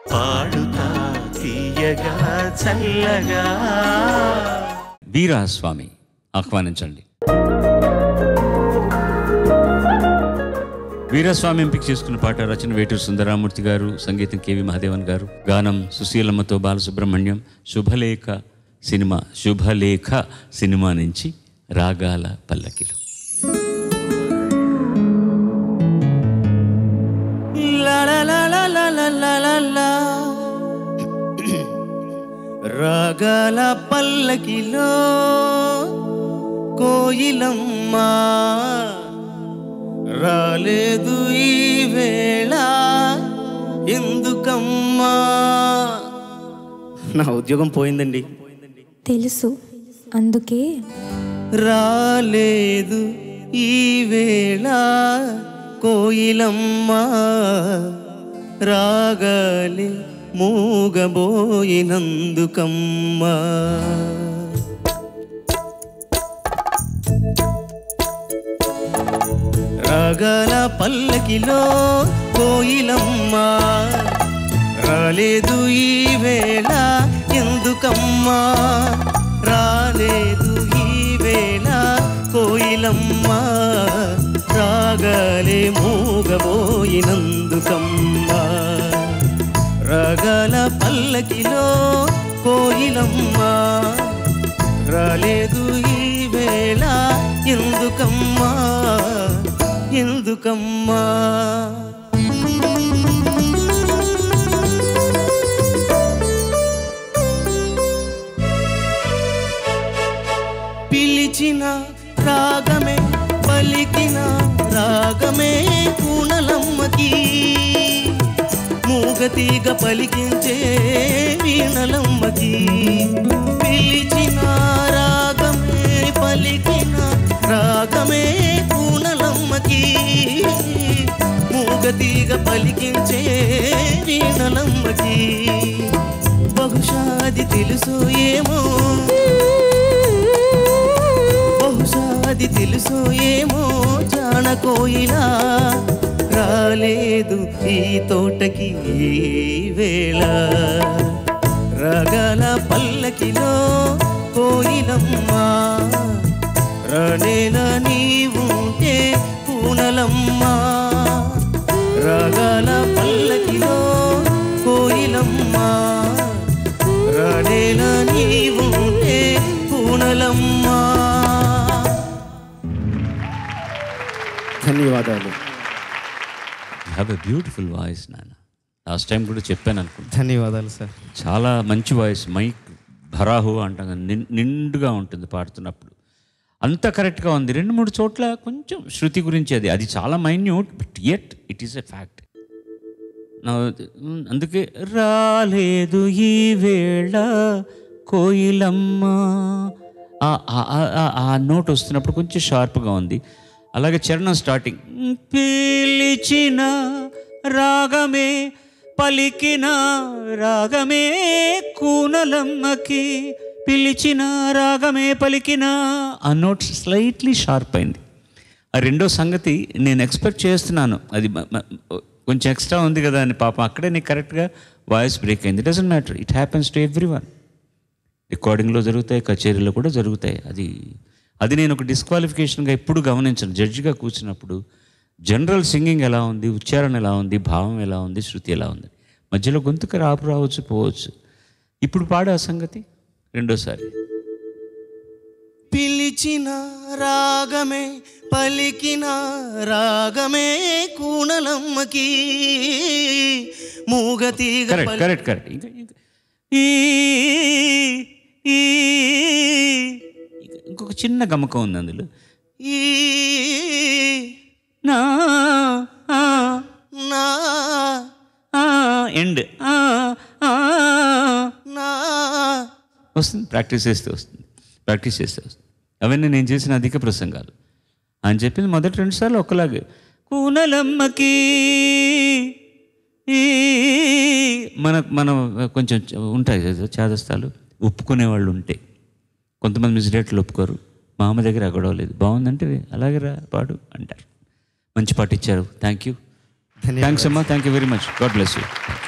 పాడుతా తీయగా చల్లగా వీరాస్వామి ఆహ్వానించండి వీరస్వామి ఎంపిక చేసుకున్న పాట రచన వేటూరు సుందరామూర్తి గారు సంగీతం కేవి మహాదేవన్ గారు గానం సుశీలమ్మతో బాలసుబ్రహ్మణ్యం శుభలేఖ సినిమా శుభలేఖ సినిమా నుంచి రాగాల పల్లకిలు రాగాల పల్లకిలో కోయిలమ్మ రాలేదు ఈ వేళ ఎందుకమ్మా నా ఉద్యోగం పోయిందండి తెలుసు అందుకే రాలేదు ఈ వేళ కోయిలమ్మ రాగాలి మూగబోయినందుకమ్మా రాగాల పల్లకిలో కోయిలమ్మ రాలేదు ఈ వేళ ఎందుకమ్మా రాలేదు ఈ వేళ కోయిలమ్మ రాగాలే మూగబోయినందుకమ్మా రాగాల పల్లకిలో కోయిలమ్మ రాలేదు ఈ వేళ ఎందుకమ్మా ఎందుకమ్మా పిలిచిన రాగమే పలికిన రాగమే కూనలమ్మకి మూగతీగ పలికించే వీణలమ్మకి పిలిచిన రాగమే పలికిన రాగమే కూనలమ్మకి మూగతీగ పలికించే వీణలమ్మకి బహుశా అది తెలుసు ఏమో బహుశా అది తెలుసు ఏమో జానకోయిలా రాలేదు ఈ తోటకి ఈ వేళ రగల పల్లకిలో కోయిలమ్మ రణేన నీవుంటే పూనలమ్మ రగల పల్లకిలో కోయిలమ్మ రణేన నీవుంటే పూనలమ్మ ధన్యవాదాలు హ్యావ్ ఎ బ్యూటిఫుల్ వాయిస్ నాన్న లాస్ట్ టైం కూడా చెప్పాను అనుకుంటా ధన్యవాదాలు సార్ చాలా మంచి వాయిస్ మైక్ భరాహు అంటాం కదా, నిన్ నిండుగా ఉంటుంది పాడుతున్నప్పుడు అంత కరెక్ట్గా ఉంది రెండు మూడు చోట్ల కొంచెం శృతి గురించి అది అది చాలా minute but at it is a fact అందుకే రాలేదు ఈ వేళ కోయిలమ్మ ఆ- ఆ- ఆ- ఆ- ఆ నోట్ వస్తున్నప్పుడు కొంచెం షార్ప్గా ఉంది అలాగే చరణం స్టార్టింగ్ పిలిచిన రాగమే పలికిన రాగమే కూనలమ్మకి పిలిచిన రాగమే పలికిన ఆ నోట్ స్లైట్లీ షార్ప్ అయింది ఆ రెండో సంగతి నేను ఎక్స్పెక్ట్ చేస్తున్నాను అది మ- మ- కొంచెం ఎక్స్ట్రా ఉంది కదా అని పాపం అక్కడే నీకు కరెక్ట్గా వాయిస్ బ్రేక్ అయింది doesn't matter it happens to everyone రికార్డింగ్లో జరుగుతాయి కచేరీలో కూడా జరుగుతాయి అది అది నేను ఒక డిస్క్వాలిఫికేషన్గా ఎప్పుడు గమనించను జడ్జిగా కూర్చున్నప్పుడు జనరల్ సింగింగ్ ఎలా ఉంది ఉచ్చారణ ఎలా ఉంది భావం ఎలా ఉంది శృతి ఎలా ఉంది మధ్యలో గొంతుకు రాపు రావచ్చు పోవచ్చు ఇప్పుడు పాడు ఆ సంగతి రెండోసారి పిలిచిన రాగమే పలికిన రాగమే కూనలమ్మకి మూగతీగ కరెక్ట్ పలి- కరెక్ట్ కరెక్ట్ ఇంకా ఇంకా ఈ ఈ ఇంకా ఇంకొక చిన్న గమకం ఉంది అందులో ఈ నా ఆ, నా ఆ, ఎండ్ ఆ, ఆ. నా వస్తుంది ప్రాక్టీస్ చేస్తే వస్తుంది ప్రాక్టీస్ చేస్తే వస్తుంది అవన్నీ నేను చేసిన అధిక ప్రసంగాలు అని చెప్పింది మొదటి రెండు సార్లు ఒకలాగే కూనలమ్మకి ఈ మన మన కొంచెం ఉంటాయి కదా చేదస్తాలు ఒప్పుకునే వాళ్ళు ఉంటే కొంతమంది మిజిడేట్లు ఒప్పుకోరు మా అమ్మ దగ్గర అగడవలేదు బాగుందంటే అలాగే రా పాడు అంటారు మంచి పాట ఇచ్చారు థ్యాంక్ యూ థ్యాంక్స్ అమ్మా thank you very much God bless you